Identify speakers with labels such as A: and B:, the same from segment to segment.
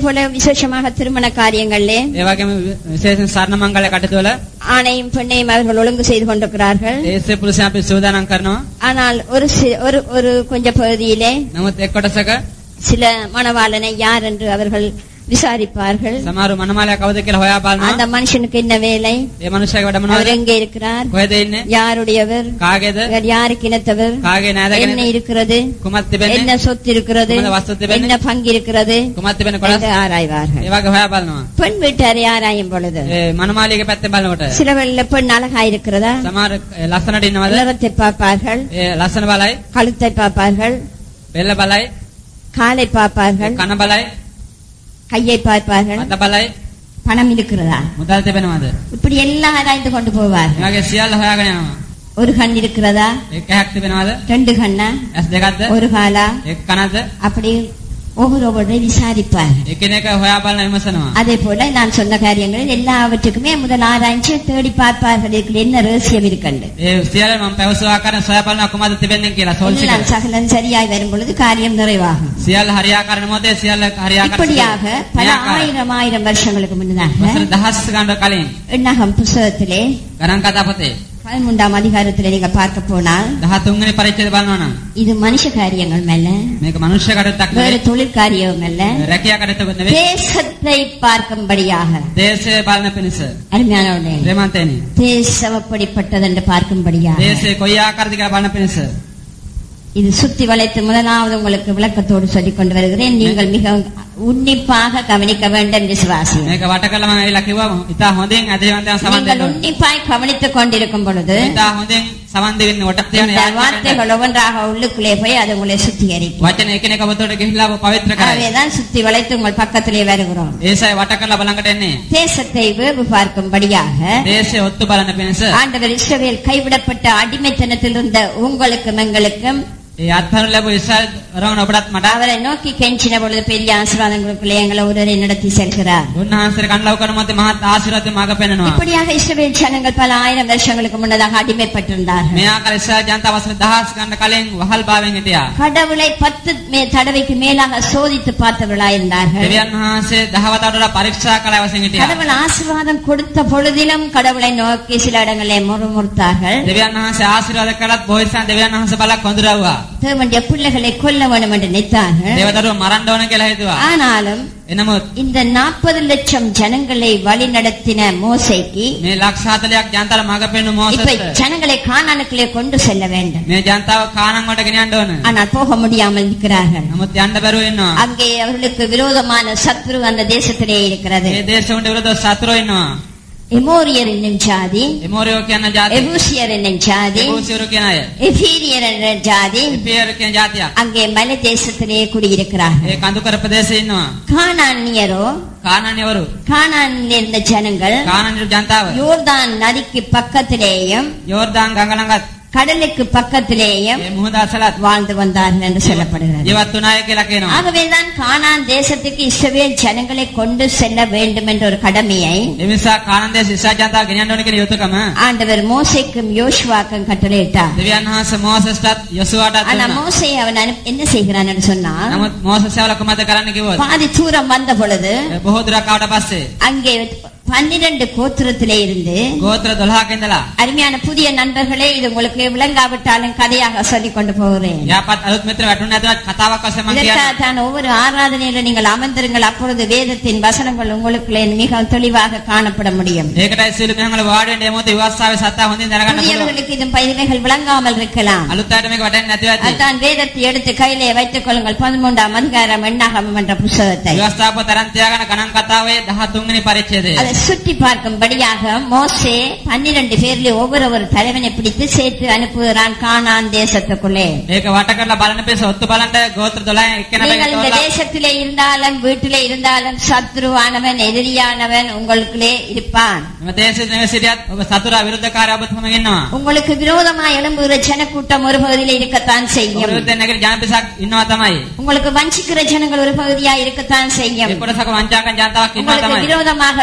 A: போல விசேஷமாக திருமண காரியங்களிலே
B: ඒ වගේම විශේෂයෙන් සරණ මංගල කටයුතුවල
A: ஆணையும் பெண்ணையும் அவர்கள் ஒழுங்கு செய்து கொண்டிருக்கிறார்கள்
B: ඒසේ පුරුෂයන් අපි සූදානම් කරනවා.
A: ஆனால் ஒரு சி- ஒரு ஒரு கொஞ்ச பகுதியிலே
B: නමුත් එක් කොටසක
A: சில மணவாளனை யார் என்று அவர்கள் விசாரிப்பார்கள்
B: සමහර මනමාලයා කවුද කියලා හොයා
A: அந்த
B: බලනවා.
A: மனுஷனுக்கு என்ன வேலை
B: ඒ මනුස්සයාගේ වැඩ
A: அவர்
B: මොනවද?
A: எங்கே இருக்கிறார்
B: කොහෙද ඉන්නේ?
A: யாருடையவர்
B: කාගේද?
A: இவர் யாருக்கு இனத்தவர்
B: කාගේ
A: என்ன
B: නෑදගෙන?
A: இருக்கிறது
B: කුමක්
A: என்ன
B: තිබෙන්නේ?
A: சொத்து இருக்கிறது
B: உமது வஸ்து திபெන්නේ?
A: என்ன பங்கு இருக்கிறது
B: කුමක් තිබෙන කොටස්?
A: என்று ஆராய்வார்கள்
B: ඒ වගේ හොයා බලනවා.
A: பெண் வீட்டாரை ஆராயும் பொழுது
B: ඒ මනමාලියගේ පැත්තෙන් බලනකොට
A: சிலவர்கள பெண் அழகா இருக்கிறதா
B: සමහර ඒ ලස්සනට ඉන්නවද?
A: நிறத்தை பார்ப்பார்கள்
B: ඒ ලස්සන බලයි,
A: கழுத்தை பார்ப்பார்கள்
B: බෙල්ල බලයි,
A: காலை பார்ப்பார்கள்
B: කන බලයි,
A: கையை பார்ப்பார்கள்
B: අත බලයි,
A: பணம் இருக்கிறதா
B: මුදල් තිබෙනවද?
A: இப்படி எல்லாம் ஆராய்ந்து கொண்டு
B: මේ
A: போவார்கள்
B: වගේ සියල්ල හොයාගෙන යනවා.
A: ஒரு கண் இருக்கிறதா
B: එක් ඇහක් තිබෙනවද?
A: ரெண்டு கண்ணா
B: ඇස් දෙකක්ද?
A: ஒரு காலா
B: එක් කනක්ද?
A: அப்படி ஒவ்வொருவரை விசாரிப்பார்கள்
B: එකිනෙක හොයා බලන විමසනවා.
A: அதே போல நான் சொன்ன காரியங்களில் எல்லாவற்றுக்குமே முதல் ஆராய்ச்சி தேடி பார்ப்பார்கள் இதுக்கு என்ன ரகசியம் இருக்கண்டு
B: ඒ සියල්ල මම පැවසුව ආකාරයෙන් සොයා බලනවා කුමක්ද තිබෙන්නේ කියලා සෝල්සික.
A: எல்லாம் சகலம் சரியாய் வரும் பொழுது காரியம் நிறைவாகும்
B: සියල්ල හරියාකාරන මොහොතේ සියල්ල හරියාකාර
A: இப்படியாக பல
B: මේ ආකාරයෙන්.
A: ஆயிரம் ஆயிரம் வருஷங்களுக்கு முன்னதாக
B: වසර දහස් ගණන් කලින්
A: எண்ணகம் புஸ்தகத்திலே
B: ගණන් කතාපතේ
A: பதிமூன்றாம் அதிகாரத்திலே நீங்க பார்க்க போனால்
B: 13 වෙනි පරිච්ඡේදය බලනවා නම්
A: இது மனுஷ காரியங்கள் அல்ல
B: මේක මනුෂ්‍ය කටයුත්තක්
A: வேறு
B: නෙවෙයි
A: தொழிற்காரியம் அல்ல
B: රැකියා කටයුත්තක් නෙවෙයි
A: தேசத்தை பார்க்கும்படியாக
B: දේශය බලන පිණිස
A: அருமையானவர்களே
B: ප්‍රේමන්තේනි
A: தேசம் எப்படிப்பட்டது என்று பார்க்கும்படியாக
B: දේශය කොයි ආකාරද කියලා බලන පිණිස
A: இது சுத்தி வளைத்து முதலாவது உங்களுக்கு விளக்கத்தோடு சொல்லிக் கொண்டு வருகிறேன் நீங்கள் மிக உன்னிப்பாக கவனிக்க வேண்டும் விசுவாசி
B: මේක වට කළා මම ඇවිල්ලා කිව්වා ඉතා හොඳින් අධිවන්තයන් සමන්
A: நீங்கள்
B: දෙන්න ඕනේ.
A: உன்னிப்பாய் கவனித்துக் கொண்டிருக்கும் பொழுது
B: ඉතා හොඳින් සමන් දෙන්න වට තියන
A: இந்த வார்த்தைகள் ஒவ்வொன்றாக உள்ளுக்குள்ளே போய் அது உங்களை சுத்திகரிக்கும்
B: වචන එකිනෙක ඔබතොට ගිහිල්ලා ඔබ පවිත්‍ර කරයි
A: ஆகவேதான் சுத்தி வளைத்து உங்கள் பக்கத்திலே வருகிறோம்
B: ඒසයි වට කළා බලංගට එන්නේ
A: தேசத்தை வேவு பார்க்கும்படியாக
B: දේශය ඔත්තු බලන පිණිස
A: ஆண்டவர் இஸ்ரவேல் கைவிடப்பட்ட அடிமைத்தனத்தில் இருந்த உங்களுக்கும் எங்களுக்கும்
B: ඒ අත්හරු ලැබු ඉස්රායල් රවණ ඔබටත් මට
A: அவரை நோக்கி கெஞ்சின பொழுது பெரிய ஆசீர்வாதங்களுக்குள்ளே எங்களை ஒருவரை நடத்தி செல்கிறார்
B: උන්වහන්සේ කණ්ඩායම් කරන මොහොතේ මහත් ආශිර්වාද මාර්ග පෙන්වනවා
A: இப்படியாக இஸ்ரவேல் ஜனங்கள் பல ஆயிரம் வருஷங்களுக்கு முன்னதாக அடிமைப்பட்டிருந்தார்கள்
B: මේ ආකාර ඉස්රායල් ජනතාව වසර දහස් ගණන් කලින් වහල් භාවයෙන් හිටියා
A: கடவுளை பத்து மே- தடவைக்கு மேலாக சோதித்து பார்த்தவர்களாயிருந்தார்கள்
B: දෙවියන් වහන්සේ දහවතට වඩා පරීක්ෂා කළ අවශ්‍ය හිටියා
A: கடவுள் ஆசீர்வாதம் கொடுத்த பொழுதிலும் கடவுளை நோக்கி சில இடங்களிலே முறுமுறுத்தார்கள்
B: දෙවියන් වහන්සේ ආශිර්වාද කළත් බොහෝසන් දෙවියන් වහන්සේ බලක් කොඳුරවුවා
A: தேவனுடைய பிள்ளைகளை கொல்ல வேண்டும் என்று நினைத்தார்கள்
B: දේවදරුව මරන්න ඕන කියලා හිතුවා
A: ஆனாலும்
B: එනමුත්
A: இந்த நாற்பது லட்சம் ஜனங்களை வழி நடத்தின மோசைக்கு
B: මේ ලක්ෂ 40ක් ජනතාව මඟ පෙන්වු
A: இப்ப
B: මෝසස්
A: ஜனங்களை கானானுக்குள்ளே கொண்டு செல்ல வேண்டும்
B: මේ ජනතාව කානන් වලට ගෙනියන්න ඕන
A: ஆனால் போக முடியாமல் இருக்கிறார்கள்
B: නමුත් යන්න බැරුව ඉන්නවා
A: அங்கே அவர்களுக்கு விரோதமான சத்ரு அந்த தேசத்திலே இருக்கிறது
B: මේ දේශවලට විරුද්ධව සතුරෝ ඉන්නවා
A: எமோரியர் என்னும் ஜாதி
B: එමෝරියෝ කියන ජාතිය
A: எபூசியர் என்னும் ஜாதி
B: එබූසියරු කියන අය
A: எபீரியர் என்ற ஜாதி
B: එපියරු කියන ජාතියක්
A: அங்கே மலை தேசத்திலே குடியிருக்கிறார்கள்
B: ඒ කඳුකර ප්‍රදේශයේ ඉන්නවා
A: கானானியரோ
B: කානන්‍යවරු
A: கானானில் இருந்த ஜனங்கள்
B: කානන්‍ය ජනතාව
A: யோர்தான் நதிக்கு பக்கத்திலேயும்
B: යෝර්දාන් ගඟ ළඟත්
A: கடலுக்கு பக்கத்திலேயும்
B: මේ මුහුද අසලත්
A: வாழ்ந்து வந்தார்கள் என்று சொல்லப்படுகிறது
B: ජීවත් වුණාය කියලා කියනවා
A: ஆகவேதான் கானான் தேசத்துக்கு இஸ்ரவேல் ஜனங்களை கொண்டு செல்ல வேண்டும் என்ற ஒரு கடமையை
B: ඒ නිසා කානන් දේශ ඉස්රායල් ජනතාව ගෙනියන්න ඕන කියන යුතුයකම
A: ஆண்டவர் மோசைக்கும் யோசுவாக்கும் கட்டளையிட்டார்
B: දෙවියන් වහන්සේ මෝසස්ටත් යොසුවාටත්
A: ஆனா
B: දුන්නා
A: மோசை அவன் அனு- என்ன செய்கிறான் என்று சொன்னால்
B: නමුත් මෝසස් යවල කොහමද කරන්න කිව්වොත්
A: பாதி தூரம் வந்த பொழுது
B: ඒ බොහෝ දුරක් ආවට පස්සේ
A: அங்கே பன்னிரண்டு கோத்திரத்திலே இருந்து
B: ගෝත්‍ර 12ක ඉඳලා
A: அருமையான புதிய நண்பர்களே இது உங்களுக்கு விளங்காவிட்டாலும் கதையாக சொல்லிக் கொண்டு போகிறேன்
B: යාපත් අලුත් මිත්‍ර වැටුනේ නැතුවත් කතාවක් වශයෙන් මම
A: இதற்காக
B: කියනවා
A: தான் ஒவ்வொரு ஆராதனையில நீங்கள் அமர்ந்திருங்கள் அப்பொழுது வேதத்தின் வசனங்கள் உங்களுக்குள்ளே மிக தெளிவாக காணப்பட முடியும்
B: ඒකටයි සීල මෙහමල වාඩි වෙන්න එමොත විවස්සාවේ සත්‍ය හොඳින් දැනගන්න පුළුවන්
A: புதியவர்களுக்கு இது பயிர்கள் விளங்காமல் இருக்கலாம்
B: අලුත් අයට මේක වැටෙන්නේ නැතිව ඇති
A: அதான் வேதத்தை எடுத்து கையிலே வைத்துக் கொள்ளுங்கள் பதிமூன்றாம் அதிகாரம் எண்ணாகம் என்ற புஸ்தகத்தை
B: විවස්සාව තරන් තියාගෙන ගණන් කතාවේ 13 වෙනි පරිච්ඡේදය
A: அதை சுற்றி பார்க்கும்படியாக மோசே பன்னிரண்டு பேர்ல ஒவ்வொரு ஒரு தலைவனை பிடித்து சேர்த்து அனுப்புகிறான் கானான் தேசத்துக்குள்ளே
B: මේක වට කරලා බලන පිස ඔත්තු බලන්න ගෝත්‍ර 12 එක්කෙනා
A: நீங்கள் இந்த
B: බැගින්
A: தேசத்திலே இருந்தாலும் வீட்டிலே இருந்தாலும் சத்ருவானவன் எதிரியானவன் உங்களுக்குள்ளே இருப்பான்
B: මෙම දේශයේ නෙවෙයි සිටියත් ඔබ සතුරා විරුද්ධකාරය ඔබතුම ඉන්නවා
A: உங்களுக்கு விரோதமா எழும்புகிற ஜனக்கூட்டம் ஒரு பகுதியில இருக்கத்தான்
B: ඔබ
A: செய்யும்
B: විරුද්ධ නැගිට ජනපිසක් ඉන්නවා තමයි
A: உங்களுக்கு வஞ்சிக்கிற ஜனங்கள் ஒரு பகுதியா இருக்கத்தான்
B: ඒ
A: செய்யும்
B: කොටසක වංචාකන් ජනතාවක් ඉන්නවා
A: உங்களுக்கு
B: තමයි
A: விரோதமாக எதிராக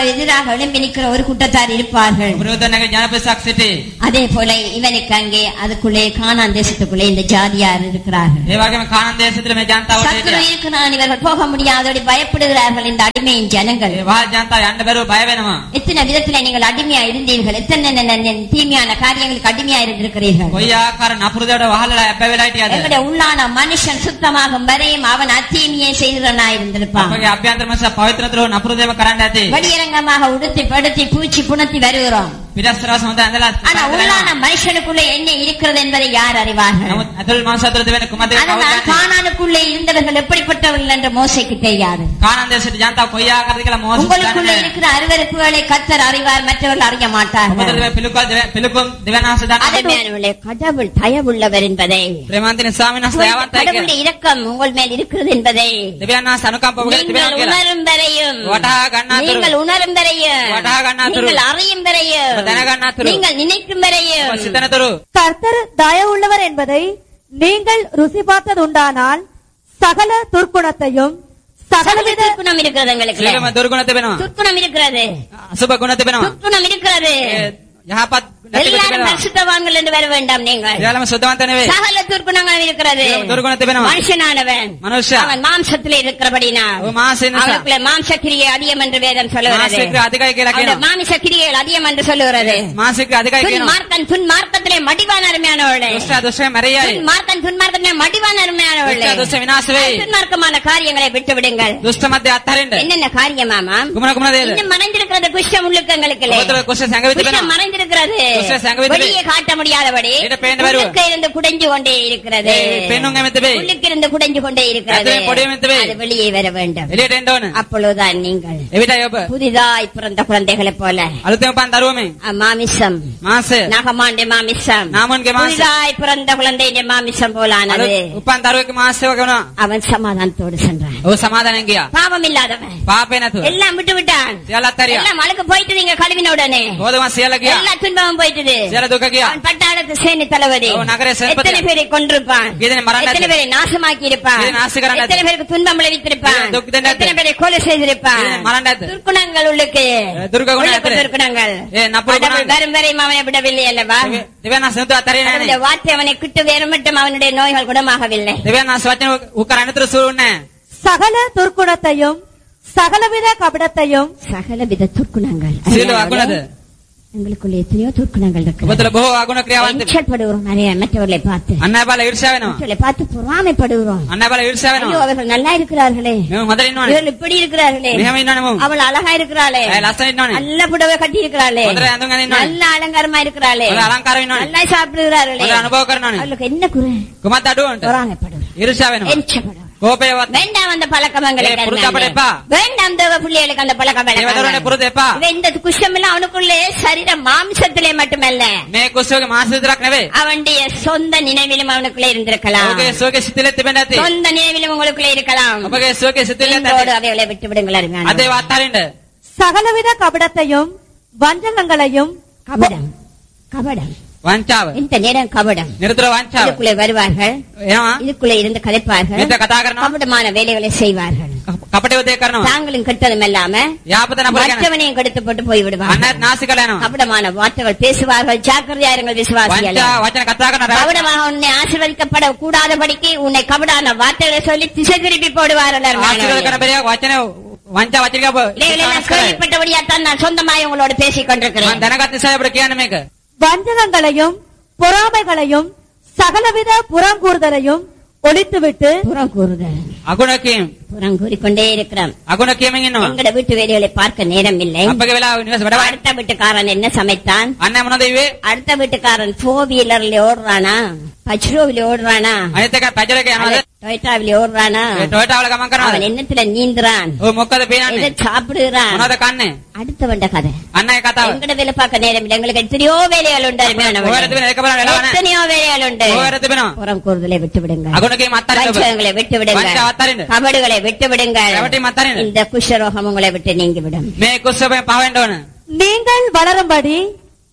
A: எதிராக எழும்பி நிற்கிற ஒரு கூட்டத்தார் இருப்பார்கள்
B: විරුද්ධ නැග ජනපසක් සිටි.
A: அதே போல இவனுக்கு அங்கே அதுக்குள்ளே கானான் தேசத்துக்குள்ளே இந்த ஜாதியார் இருக்கிறார்கள்
B: ඒ වගේම කානන් දේශத்துல මේ ජනතාවට
A: சத்துரு
B: හිටියා.
A: இருக்கிறான் இவர்கள் போக முடியாதபடி பயப்படுகிறார்கள் இந்த அடிமையின் ஜனங்கள்
B: ඒ වහල් ජනතාව යන්න බැරුව බය වෙනවා.
A: எத்தனை விதத்துல நீங்கள் அடிமையா இருந்தீர்கள் எத்தனை ந- ந- ந- தீமையான காரியங்களுக்கு அடிமையா இருந்திருக்கிறீர்கள்
B: කොයි ආකාර නපුරු දේවට වහලලා ඇබ්බ වෙලා හිටියද?
A: எங்களுடைய உள்ளான மனுஷன் சுத்தமாகும் வரையும் அவன் அத்தீமையை செய்கிறனா இருந்திருப்பான்
B: අපගේ අභ්‍යන්තර මනස පවිත්‍රතර නපුරු දේව කරන්න ඇති.
A: வெளியரங்கமாக உடுத்தி படுத்தி பூச்சி புணத்தி வருகிறோம்
B: පිටස්තරස් හොඳ ඇඳලා
A: ஆனா உள்ளான மனுஷனுக்குள்ள என்ன இருக்கிறது என்பதை யார் அறிவார்கள்
B: නමුත් ඇතුල් මනස අතර තිබෙන කුමද
A: அதனால் கானானுக்குள்ளே இருந்தவர்கள் எப்படிப்பட்டவர்கள் என்று மோசைக்கு தெரியாது
B: කානන් දේශයට ජනතාව කොයි ආකාරද කියලා මෝසස්
A: உங்களுக்குள்ள
B: දන්නේ නැහැ.
A: இருக்கிற அருவருப்புகளை கத்தர் அறிவார் மற்றவர்கள் அறிய
B: ඔබට
A: மாட்டார்கள்
B: තිබෙන පිළිකුල් දෙව- පිළිකුල් දෙවනාස දන්නේ
A: அருமையானவர்களே, கடவுள் தயவுள்ளவர் என்பதை
B: ප්‍රේමාන්තින ස්වාමීන් වහන්සේ දයාවන්තයි කියලා.
A: கடவுளுடைய இரக்கம் உங்கள் மேல் இருக்கிறது என்பதை
B: දෙවියන් වහන්සේ අනුකම්පාව ඔබ ගැන තිබෙනවා
A: நீங்கள்
B: කියලා.
A: உணரும் வரையும்
B: වටහා ගන්නාතුරු.
A: நீங்கள் உணரும் வரையும்
B: වටහා ගන්නාතුරු.
A: நீங்கள் அறியும் வரையும்
B: ඔබ දැනගන්නාතුරු.
A: நீங்கள் நினைக்கும் வரையும்
B: ඔබ සිතනතුරු
C: கர்த்தர் தயவுள்ளவர் என்பதை நீங்கள் ருசி பார்த்ததுண்டானால் சகல துர்க்குணத்தையும் சகலவித
A: துர்க்குணம் இருக்கிறது எங்களுக்கு
B: සියලුම දුර්ගුණ තිබෙනවා.
A: துர்க்குணம் இருக்கிறது
B: අසුබ ගුණ තිබෙනවා.
A: துர்க்குணம் இருக்கிறது
B: ඒ යහපත් නැති ගුණ
A: எல்லாரும்
B: තිබෙනවා.
A: பரிசுத்தவான்கள் என்று வர வேண்டாம் நீங்கள்
B: සියලුම සුද්ධවන්ත නෙවෙයි.
A: சகல துர்க்குணங்கள் இருக்கிறது
B: සියලුම දුර්ගුණ තිබෙනවා.
A: மனுஷனானவன்
B: மனுஷா.
A: அவன் மாம்சத்திலே இருக்கிறபடினால்
B: ඔබ මාසෙ නිසා.
A: அவனுக்குள்ள மாம்ச கிரியை அதிகம் என்று வேதம் சொல்லுகிறது
B: මාසික අධිකයි කියලා
A: அவனுடைய
B: කියනවා.
A: மாமிச கிரியைகள் அதிகம் என்று சொல்லுகிறது
B: මාසික අධිකයි කියනවා.
A: துன்மார்க்கன் துன்மார்க்கத்திலே மடிவான அருமையானவளே
B: දුෂ්ට දුෂ්ට මැරියයි.
A: துன்மார்க்கன் துன்மார்க்கத்திலே மடிவான அருமையானவளே
B: දුෂ්ට දුෂ්ට විනාශ වෙයි.
A: துன்மார்க்கமான காரியங்களை விட்டு விடுங்கள்
B: දුෂ්ට මැද අත්හරින්න.
A: என்னென்ன காரியமாமா
B: කුමන කුමන දේද?
A: இன்னும் மறைந்திருக்கிறது குஷ்டம் உள்ளுக்கங்களுக்கு
B: ඔබතර කුෂ්ඨ සංගවිත
A: குஷ்டம்
B: වෙනවා.
A: மறைந்திருக்கிறது
B: குஷ்டம் சங்கமித்து
A: வெளியே காட்ட முடியாதபடி
B: இட பேண்டு வருவ.
A: உள்ளுக்கு இருந்து குடைஞ்சு கொண்டே இருக்கிறது
B: ඒ පෙන්නුම් ඇමෙත වෙයි.
A: உள்ளுக்கு இருந்து குடைஞ்சு கொண்டே இருக்கிறது
B: ඇතුලේ පොඩි ඇමෙත වෙයි.
A: அது வெளியே வர வேண்டும்
B: එළියට එන්න ඕන.
A: அப்பொழுதுதான் நீங்கள்
B: එවිටයි ඔබ
A: புதிதாய் பிறந்த குழந்தைகளைப் போல
B: අලුතෙන් උපන් දරුවමෙන්
A: அ, மாமிசம்
B: මාසය
A: நாகமாண்ட மாமிசம்
B: නාමන්ගේ මාසය
A: புதிதாய் பிறந்த குழந்தையின் மாமிசம் போலானது
B: අලුත් උපන් දරුවෙක් මාසය වගේ වුණා.
A: அவன் சமாதானத்தோடு சென்றான்
B: ඔහු සමාදානෙන් ගියා.
A: பாவம் இல்லாதவன்
B: පාපේ නැතුව.
A: எல்லாம் விட்டு விட்டான்
B: සියල්ල අත්හැරියා.
A: எல்லாம் அழுக்கு போயிட்டு நீங்க கழுவின உடனே
B: ගෝධම සියල්ල ගියා.
A: எல்லா துன்பமும் போயிட்டுது
B: සියල්ල දුක ගියා.
A: அவன் பட்டாளத்து சேனை தளபதி
B: ஓ, நகர சேனாபதி.
A: எத்தனை பேரை கொண்டிருப்பான்
B: இதனை மரண-
A: எத்தனை பேரை நாசமாக்கி இருப்பான்
B: இதனை நாசகரன்
A: எத்தனை பேருக்கு துன்பம் விளைவித்திருப்பான்
B: இதனை துக்க தண்டனை.
A: எத்தனை பேரை கொலை செய்திருப்பான்
B: இதனை மரண-
A: துர்க்குணங்கள் உள்ளுக்கு
B: துர்க்க குணம்
A: உள்ளுக்கு
B: எத்தனை?
A: துர்க்குணங்கள்
B: ஏ, நப்புற
A: கடவுள்
B: குணம்.
A: வரும் வரையும் அவனை விடவில்லை அல்லவா
B: දෙවියන් වහන්සේ නුතු අත්හැරියේ නැහැ
A: அவனுடைய வார்த்தை அவனை கிட்டு வேறு மட்டும் அவனுடைய நோய்கள் குணமாகவில்லை
B: දෙවියන් වහන්සේ වචන උකර අනතුරු සූන්නේ
C: சகல துர்க்குணத்தையும் சகலவித கபடத்தையும்
A: சகலவித துர்க்குணங்கள்
B: සියලු අගුණද
A: எங்களுக்குள்ள எத்தனையோ துர்க்குணங்கள் இருக்கு
B: ඔබතුල බොහෝ අගුණ ක්‍රියාවන් තිබෙනවා
A: எச்சப்படுகிறோம் நிறைய மற்றவர்களை பார்த்து
B: අන්න බල ඊර්ෂ්‍යා වෙනවා
A: மற்றவர்களை பார்த்து பொறாமைப்படுகிறோம்
B: අන්න බල ඊර්ෂ්‍යා
A: ஐயோ
B: වෙනවා
A: அவர்கள் நல்லா இருக்கிறார்களே
B: මෙව හොඳට ඉන්නවනේ
A: இவர்கள் இப்படி இருக்கிறார்களே
B: මෙහෙම ඉන්නවනේ මම
A: அவள் அழகா இருக்கிறாளே
B: ඒ ලස්සන ඉන්නවනේ
A: நல்ல புடவை கட்டி இருக்கிறாளே
B: හොඳට ඇඳුම් අඳින්න ඕනේ.
A: நல்ல அலங்காரமா இருக்கிறாளே
B: හොඳ අලංකාර වෙන්න ඕනේ
A: நல்லா சாப்பிடுகிறார்களே
B: හොඳ අනුභව කරනවනේ
A: அவளுக்கு என்ன குறை
B: කුමත් අඩුවන්ට
A: பொறாமைப்படுகிறோம்
B: ඊර්ෂ්‍යා වෙනවා
A: எரிச்சப்படுகிறோம்
B: කෝපයවත්
A: வேண்டாம் அந்த பழக்கம் எங்களுக்கு
B: ஏய், புரிஞ்சா
A: அருமையானே.
B: படைப்பா.
A: வேண்டாம் தேவ பிள்ளைகளுக்கு அந்த பழக்கம்
B: ඒ වදරනේ
A: வேண்டாம்.
B: පුරුදු එපා
A: இவன் இந்த குஷ்டம் எல்லாம் அவனுக்குள்ளே சரீர மாம்சத்திலே மட்டுமல்ல
B: මේ කුස්සෝගේ මාස විතරක් නෙවෙයි
A: அவனுடைய சொந்த நினைவிலும் அவனுக்குள்ளே இருந்திருக்கலாம்
B: ඔබගේ සෝගේ සිතිලෙ තිබෙන්නේ නැති
A: சொந்த நினைவிலும் உங்களுக்குள்ளே இருக்கலாம்
B: ඔබගේ සෝගේ සිතිලෙ
A: இன்றோடு
B: නැති
A: அவைகளை விட்டு விடுங்கள் அருமையானவர்களே.
B: අද ඒවා අත්හරින්න
C: சகலவித கபடத்தையும் வஞ்சகங்களையும்
A: கபடம் கபடம்
B: වංචාව
A: இந்த நேரம் கபடம்
B: නිරතුර වංචාව
A: இதுக்குள்ளே வருவார்கள்
B: එනවා
A: இதுக்குள்ளே இருந்து கதைப்பார்கள்
B: මෙතන කතා කරනවා
A: கபடமான வேலைகளை செய்வார்கள்
B: කපටේ දේ කරනවා
A: தாங்களும் கெட்டதும் இல்லாம
B: යාපත නපුර කරනවා
A: மற்றவனையும் கெடுத்து போட்டு போய் விடுவார்கள்
B: අන්නත් නාසිකල යනවා
A: கபடமான வார்த்தைகள் பேசுவார்கள் ஜாக்கிரதையாருங்கள் விசுவாசிகள்
B: වංචා වචන කතා කරන රැවටෙනවා.
A: கபடமாக உன்னை ஆசீர்வதிக்கப்பட கூடாதபடிக்கு உன்னை கபடான வார்த்தைகளை சொல்லி திசை திருப்பி போடுவார்கள்
B: ආශිර්වාද කරන
A: அருமையானவர்களே.
B: බැරිය வචන වංචා වචනික ඔබ
A: இவைகளை எல்லாம் கேள்விப்பட்டபடியாத்தான் நான் சொந்தமாய் உங்களோடு பேசிக்
B: මම
A: கொண்டிருக்கிறேன்
B: දැනගත් නිසා අපිට කියන්න මේක
C: வஞ்சகங்களையும் பொறாமைகளையும் சகலவித புறங்கூறுதலையும் ஒழித்துவிட்டு
A: புறம் கூறுதல்
B: අගුණ කීම්
A: புறம் கூறிக்கொண்டே இருக்கிறோம்
B: අගුණ කියමින් ඉන්නවා
A: எங்கட வீட்டு வேலைகளை பார்க்க நேரம் இல்லை
B: අපගේ වෙලාව නිවස වැඩ
A: அடுத்த வீட்டுக்காரன் என்ன சமைத்தான்
B: අන්න මොනවද ඉවේ
A: அடுத்த வீட்டுக்காரன் ஃபோர் வீலர்ல ஓடுறானா பஜ்ரோவில ஓடுறானா
B: අනිත් එක පැජර එක යනවාද
A: டொயட்டாவில ஓடுறானா
B: ඒ ටොයටා වල ගමන්
A: அவன்
B: කරනවාද
A: என்னத்துல நீந்துறான்
B: ඔය මොකද
A: எதை
B: පේනන්නේ
A: சாப்பிடுறான்
B: මොනවද කන්නේ
A: அடுத்த வண்ட கதை
B: අන්න ඒ කතාව
A: எங்கட வேலை பார்க்க நேரம் இல்லை எங்களுக்கு எத்தனையோ வேலைகள் உண்டு அருமையானவர்களே.
B: ඔයාලට තිබෙන එක බලන්න වෙලාව නැහැ
A: எத்தனையோ வேலைகள் உண்டு
B: ඔයාලට තිබෙනවා
A: புறம் கூறுதலை விட்டு விடுங்கள்
B: අගුණ කීම් අත්හරින්න ඔබ
A: வஞ்சகங்களை விட்டு விடுங்கள்
B: වංචා අත්හරින්න
A: கபடுகளை விட்டு விடுங்கள்
B: රැවටීම් අත්හරින්න
A: இந்த குஷ்டரோகம் உங்களை விட்டு நீங்கிவிடும்
B: මේ කුස්සබෙන් පහවෙන්න ඕන
C: நீங்கள் வளரும்படி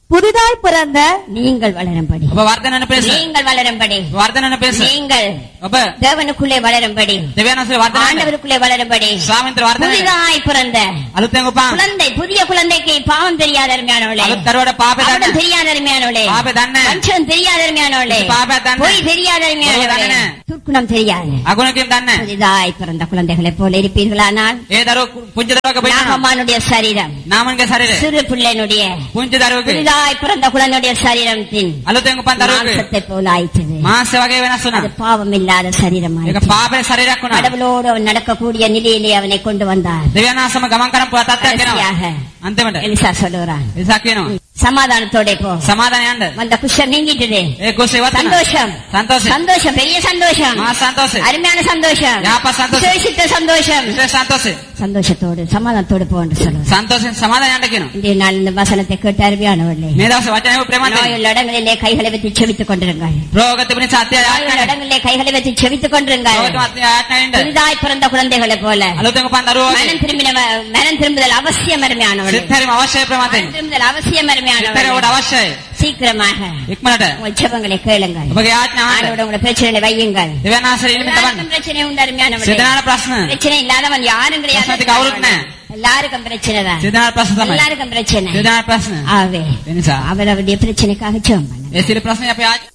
C: புதிதாய் பிறந்த
A: நீங்கள் வளரும்படி
B: ඔබ වර්ධනන පෙස
A: நீங்கள் வளரும்படி
B: වර්ධනන පෙස
A: நீங்கள்
B: ඔබ
A: தேவனுக்குள்ளே வளரும்படி
B: දෙවියන්සේ වර්ධනන
A: ஆண்டவருக்குள்ளே வளரும்படி
B: ස්වාමීන්ද්‍ර වර්ධනන
A: புதிதாய் பிறந்த
B: අලුතෙන් උපන්
A: குழந்தை புதிய குழந்தைக்கு பாவம் தெரியாத அருமையானவளே
B: අලුත් දරුවට පාපේ
A: அவடம்
B: දන්න
A: தெரியாத அருமையானவளே
B: පාපේ දන්නේ
A: வஞ்சம் தெரியாத அருமையானவளே
B: பாபா தானே.
A: பொய் தெரியாத அருமையானவளே
B: பொய் தானே.
A: துர்க்குணம் தெரியாது
B: අගුණකින් දන්නේ
A: புதிதாய் பிறந்த குழந்தைகளைப் போல இருப்பீர்களானால்
B: ඒ දරුව පුංචි දරුවක බයිනවා
A: நாகமானுடைய சரீரம்
B: නාමන්ගේ ශරීරය
A: சிறு பிள்ளைனுடைய
B: පුංචි දරුවක
A: புதிதாய் பிறந்த குழந்தையுடைய சரீரத்தின்
B: අලුතෙන් උපන් දරුවක
A: மாம்சத்தை போல ஆயிற்று
B: මාංශ වගේ වෙනස්
A: அது
B: වුණා
A: பாவம் இல்லாத சரீரமாய்
B: ඒක පාපේ ශරීරයක් වුණා
A: கடவுளோடு அவன் நடக்கக்கூடிய நிலையிலே அவனை கொண்டு வந்தார்
B: දෙවියන්සම ගමන් කරන් පුරා තත්ත්වයක් වෙනවා
A: கடைசியாக
B: අන්තිමට
A: எலிசா சொல்லுகிறான்
B: එසා කියනවා
A: சமாதானத்தோட போ
B: සමාදාන යන්න
A: அந்த குஷம் நீங்கிட்டது
B: ඒ කුසේ වතන
A: சந்தோஷம்
B: සන්තෝෂේ
A: சந்தோஷம் பெரிய சந்தோஷம்
B: මා සන්තෝෂේ
A: அருமையான சந்தோஷம்
B: යාපත් සන්තෝෂේ
A: விசேஷித்த சந்தோஷம்
B: විශේෂ සන්තෝෂේ
A: சந்தோஷத்தோடு சமாதானத்தோடு போ என்று சொல்லுவார்
B: සන්තෝෂෙන් සමාදාන යන්න කියනවා
A: இன்றைய நாள் இந்த வசனத்தை கேட்டு அருமையானவர்களே
B: මේ දවසේ වචනය ප්‍රේමන්තයි
A: நோயுள்ள இடங்களிலே கைகளை வைத்து செவித்துக் கொண்டிருங்கள்
B: රෝග තිබුණ සත්‍ය
A: நோயுள்ள
B: ආයතන
A: இடங்களிலே கைகளை வைத்து செவித்துக் கொண்டிருங்கள்
B: රෝග මාත්‍ය ආයතන
A: புதிதாய் பிறந்த குழந்தைகளைப் போல
B: අලුතෙන් උපන් දරුවෝ වගේ
A: மனம் திரும்பின மனம் திரும்புதல் அவசியம் அருமையானவர்களே
B: සිත් හැරීම අවශ්‍යයි ප්‍රේමන්තයි
A: மனம் திரும்புதல் அவசியம்
B: සිත් හැරීම
A: அருமையானவர்களே
B: ඔබට අවශ්‍යයි
A: சீக்கிரமாக
B: ඉක්මනට
A: உங்கள் ஜெபங்களை கேளுங்கள்
B: ඔබගේ ආඥා අහන්න
A: ஆண்டோட உங்களை பிரச்சனைகளை வையுங்கள்
B: දෙවියන් ආශ්‍රය ඉල්ලමින් තබන්න
A: எல்லாருக்கும் பிரச்சனை உண்டு அருமையானவர்களே
B: සිතනාන ප්‍රශ්න
A: பிரச்சனை இல்லாதவன் யாரும் கிடையாது
B: பிரச்சனை கவலைக்கு நே.
A: எல்லாருக்கும் பிரச்சனை தான்
B: සිතනාන ප්‍රශ්න තමයි
A: எல்லாருக்கும் பிரச்சனை
B: සිතනාන ප්‍රශ්න
A: ஆவே
B: ඒ නිසා
A: அவரவருடைய பிரச்சனைக்காக ஜெபம் பண்ணுங்க
B: ඒ සියලු ප්‍රශ්න අපි ආ-